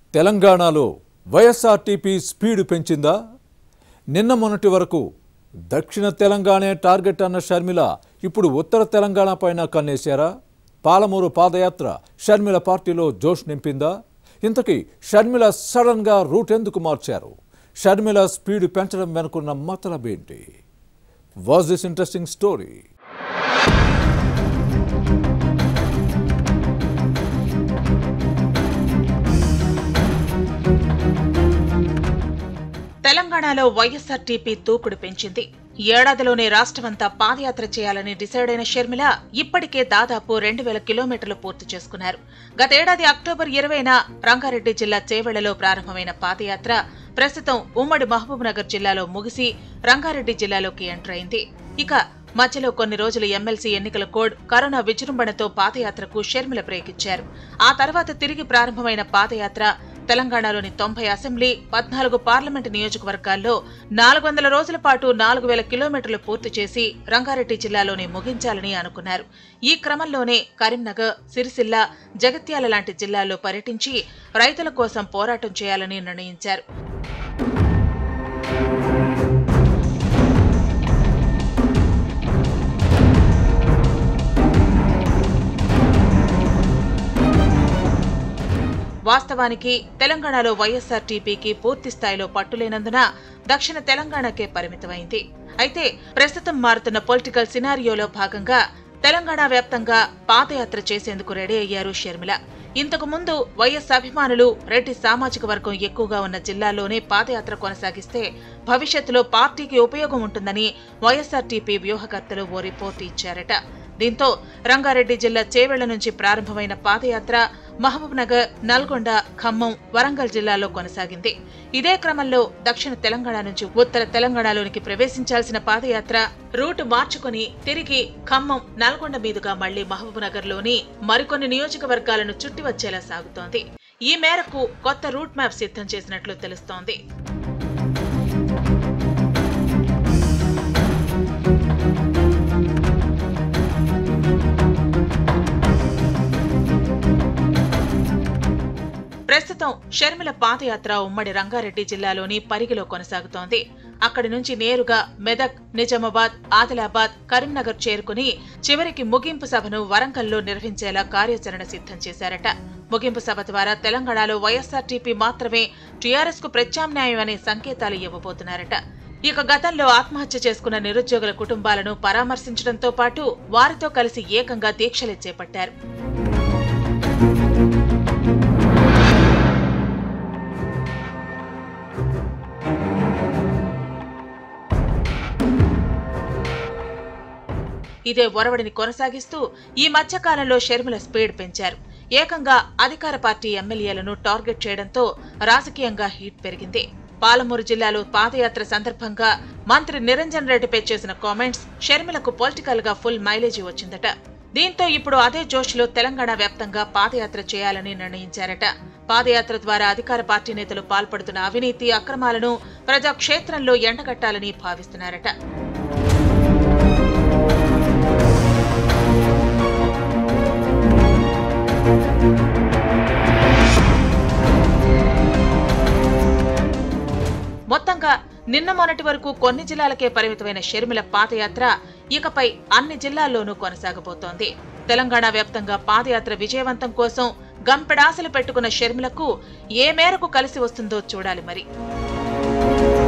తెలంగాణలో YSRTP speed పెంచిందా నిన్న మొన్నటి వరకు దక్షిణ తెలంగాణే టార్గెట్ అన్న షర్మిల ఇప్పుడు ఉత్తర తెలంగాణ పైన కన్నేశారా పాలమూరు పాదయాత్ర షర్మిల పార్టీలో జోష్ నింపిందా ఇంతకీ షర్మిల సడన్గా రూట్ ఎందుకు మార్చారు షర్మిల స్పీడ్ పెంచడం వెనుకున్న మతలబేంటి వాజ్ దిస్ ఇంట్రెస్టింగ్ స్టోరీ తెలంగాణలో వైఎస్ఆర్టీపీ దూకుడు పెంచింది ఏడాదిలోనే రాష్ట్రమంతా పాదయాత్ర చేయాలని డిసైడ్ అయిన షర్మిల ఇప్పటికే దాదాపు రెండు వేల కిలోమీటర్లు పూర్తి చేసుకున్నారు గతేడాది అక్టోబర్ ఇరవైన రంగారెడ్డి జిల్లా చేవెళ్లలో ప్రారంభమైన పాదయాత్ర ప్రస్తుతం ఉమ్మడి మహబూబ్ నగర్ జిల్లాలో ముగిసి రంగారెడ్డి జిల్లాలోకి ఎంటర్ అయింది ఇక మధ్యలో కొన్ని రోజులు ఎమ్మెల్సీ ఎన్నికల కోడ్ కరోనా విజృంభణతో పాదయాత్రకు షర్మిల బ్రేక్ ఇచ్చారు ఆ తర్వాత తిరిగి ప్రారంభమైన పాదయాత్ర తెలంగాణలోని తొంభై అసెంబ్లీ పద్నాలుగు పార్లమెంటు నియోజకవర్గాల్లో నాలుగు వందల రోజుల పాటు నాలుగు వేల కిలోమీటర్లు పూర్తి చేసి రంగారెడ్డి జిల్లాలోనే ముగించాలని అనుకున్నారు ఈ క్రమంలోనే కరీంనగర్ సిరిసిల్ల జగిత్యాల లాంటి జిల్లాల్లో పర్యటించి రైతుల కోసం పోరాటం చేయాలని నిర్ణయించారు వాస్తవానికి తెలంగాణలో వైఎస్ఆర్టీపీకి పూర్తి స్థాయిలో పట్టులేనందున దక్షిణ తెలంగాణకే పరిమితమైంది అయితే ప్రస్తుతం మారుతున్న పొలిటికల్ సినారియోలో భాగంగా తెలంగాణ వ్యాప్తంగా పాదయాత్ర చేసేందుకు రెడీ అయ్యారు షర్మిల ఇంతకు ముందు వైఎస్ అభిమానులు రెడ్డి సామాజిక వర్గం ఎక్కువగా ఉన్న జిల్లాల్లోనే పాదయాత్ర కొనసాగిస్తే భవిష్యత్తులో పార్టీకి ఉపయోగం ఉంటుందని వైఎస్ఆర్టీపీ వ్యూహకర్తలు ఓ రిపోర్టు ఇచ్చారట దీంతో రంగారెడ్డి జిల్లా చేవెళ్ల నుంచి ప్రారంభమైన పాదయాత్ర మహబూబ్ నగర్ నల్గొండ ఖమ్మం వరంగల్ జిల్లాలో కొనసాగింది ఇదే క్రమంలో దక్షిణ తెలంగాణ నుంచి ఉత్తర తెలంగాణలోనికి ప్రవేశించాల్సిన పాదయాత్ర రూటు మార్చుకుని తిరిగి ఖమ్మం నల్గొండ మీదుగా మళ్లీ మహబూబ్ నగర్ లోని మరికొన్ని నియోజకవర్గాలను చుట్టి వచ్చేలా సాగుతోంది ఈ మేరకు కొత్త రూట్ మ్యాప్ సిద్ధం చేసినట్లు తెలుస్తోంది ప్రస్తుతం షర్మిల పాదయాత్ర ఉమ్మడి రంగారెడ్డి జిల్లాలోని పరిగిలో కొనసాగుతోంది అక్కడి నుంచి నేరుగా మెదక్ నిజామాబాద్ ఆదిలాబాద్ కరీంనగర్ చేరుకుని చివరికి ముగింపు సభను వరంగల్లో నిర్వహించేలా కార్యాచరణ సిద్ధం చేశారట ముగింపు సభ ద్వారా తెలంగాణలో వైఎస్ఆర్టీపీ మాత్రమే టీఆర్ఎస్ కు ప్రత్యామ్నాయం అనే సంకేతాలు ఇవ్వబోతున్నారట ఇక గతంలో ఆత్మహత్య చేసుకున్న నిరుద్యోగుల కుటుంబాలను పరామర్శించడంతో పాటు వారితో కలిసి ఏకంగా దీక్షలే చేపట్టారు ఇదే ఒరవడిని కొనసాగిస్తూ ఈ మధ్య కాలంలో షర్మిల స్పీడ్ పెంచారు ఏకంగా అధికార పార్టీ ఎమ్మెల్యేలను టార్గెట్ చేయడంతో రాజకీయంగా హీట్ పెరిగింది పాలమూరు జిల్లాలో పాదయాత్ర సందర్భంగా మంత్రి నిరంజన్ రెడ్డిపై చేసిన కామెంట్స్ షర్మిలకు పొలిటికల్ గా ఫుల్ మైలేజీ వచ్చిందట దీంతో ఇప్పుడు అదే జోష్లో తెలంగాణ వ్యాప్తంగా పాదయాత్ర చేయాలని నిర్ణయించారట పాదయాత్ర ద్వారా అధికార పార్టీ నేతలు పాల్పడుతున్న అవినీతి అక్రమాలను ప్రజాక్షేత్రంలో ఎండగట్టాలని భావిస్తున్నారట మొత్తంగా నిన్న మొన్నటి వరకు కొన్ని జిల్లాలకే పరిమితమైన షర్మిల పాదయాత్ర ఇకపై అన్ని జిల్లాల్లోనూ కొనసాగబోతోంది తెలంగాణ వ్యాప్తంగా పాదయాత్ర విజయవంతం కోసం గంపెడాసలు పెట్టుకున్న షర్మిలకు ఏ మేరకు కలిసి వస్తుందో చూడాలి మరి